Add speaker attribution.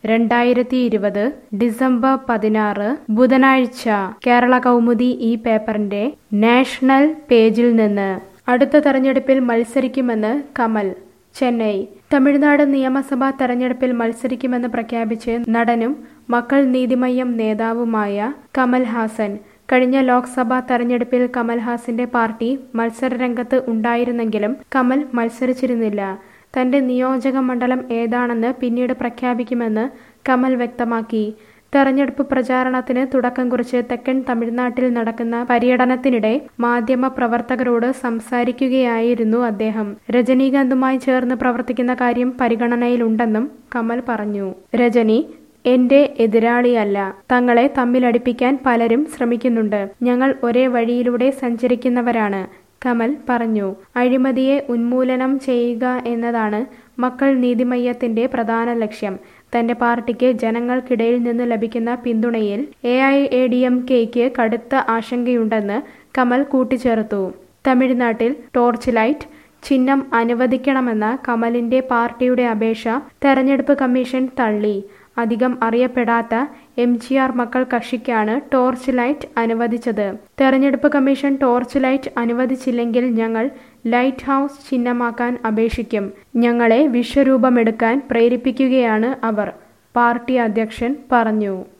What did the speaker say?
Speaker 1: രണ്ടായിരത്തി ഇരുപത് ഡിസംബർ പതിനാറ് ബുധനാഴ്ച കേരള കൗമുദി ഈ പേപ്പറിന്റെ നാഷണൽ പേജിൽ നിന്ന് അടുത്ത തെരഞ്ഞെടുപ്പിൽ മത്സരിക്കുമെന്ന് കമൽ ചെന്നൈ തമിഴ്നാട് നിയമസഭാ തെരഞ്ഞെടുപ്പിൽ മത്സരിക്കുമെന്ന് പ്രഖ്യാപിച്ച് നടനും മക്കൾ നീതിമയ്യം നേതാവുമായ കമൽ ഹാസൻ കഴിഞ്ഞ ലോക്സഭാ തെരഞ്ഞെടുപ്പിൽ കമൽഹാസിന്റെ പാർട്ടി മത്സരരംഗത്ത് ഉണ്ടായിരുന്നെങ്കിലും കമൽ മത്സരിച്ചിരുന്നില്ല തന്റെ നിയോജക മണ്ഡലം ഏതാണെന്ന് പിന്നീട് പ്രഖ്യാപിക്കുമെന്ന് കമൽ വ്യക്തമാക്കി തെരഞ്ഞെടുപ്പ് പ്രചാരണത്തിന് തുടക്കം കുറിച്ച് തെക്കൻ തമിഴ്നാട്ടിൽ നടക്കുന്ന പര്യടനത്തിനിടെ മാധ്യമ പ്രവർത്തകരോട് സംസാരിക്കുകയായിരുന്നു അദ്ദേഹം രജനീകാന്തുമായി ചേർന്ന് പ്രവർത്തിക്കുന്ന കാര്യം പരിഗണനയിലുണ്ടെന്നും കമൽ പറഞ്ഞു രജനി എന്റെ എതിരാളിയല്ല തങ്ങളെ തമ്മിലടിപ്പിക്കാൻ പലരും ശ്രമിക്കുന്നുണ്ട് ഞങ്ങൾ ഒരേ വഴിയിലൂടെ സഞ്ചരിക്കുന്നവരാണ് കമൽ പറഞ്ഞു അഴിമതിയെ ഉന്മൂലനം ചെയ്യുക എന്നതാണ് മക്കൾ നീതിമയ്യത്തിന്റെ പ്രധാന ലക്ഷ്യം തന്റെ പാർട്ടിക്ക് ജനങ്ങൾക്കിടയിൽ നിന്ന് ലഭിക്കുന്ന പിന്തുണയിൽ A I A D M കെയ്ക്ക് കടുത്ത ആശങ്കയുണ്ടെന്ന് കമൽ കൂട്ടിച്ചേർത്തു തമിഴ്നാട്ടിൽ ടോർച്ച് ലൈറ്റ് ചിഹ്നം അനുവദിക്കണമെന്ന കമലിന്റെ പാർട്ടിയുടെ അപേക്ഷ തെരഞ്ഞെടുപ്പ് കമ്മീഷൻ തള്ളി അധികം അറിയപ്പെടാത്ത എം ജി ആർ മക്കൾ കക്ഷിക്കാണ് ടോർച്ച് ലൈറ്റ് അനുവദിച്ചത് തെരഞ്ഞെടുപ്പ് കമ്മീഷൻ ടോർച്ച് ലൈറ്റ് അനുവദിച്ചില്ലെങ്കിൽ ഞങ്ങൾ ലൈറ്റ് ഹൗസ് ചിഹ്നമാക്കാൻ അപേക്ഷിക്കും ഞങ്ങളെ വിശ്വരൂപമെടുക്കാൻ പ്രേരിപ്പിക്കുകയാണ് അവർ പാർട്ടി അധ്യക്ഷൻ പറഞ്ഞു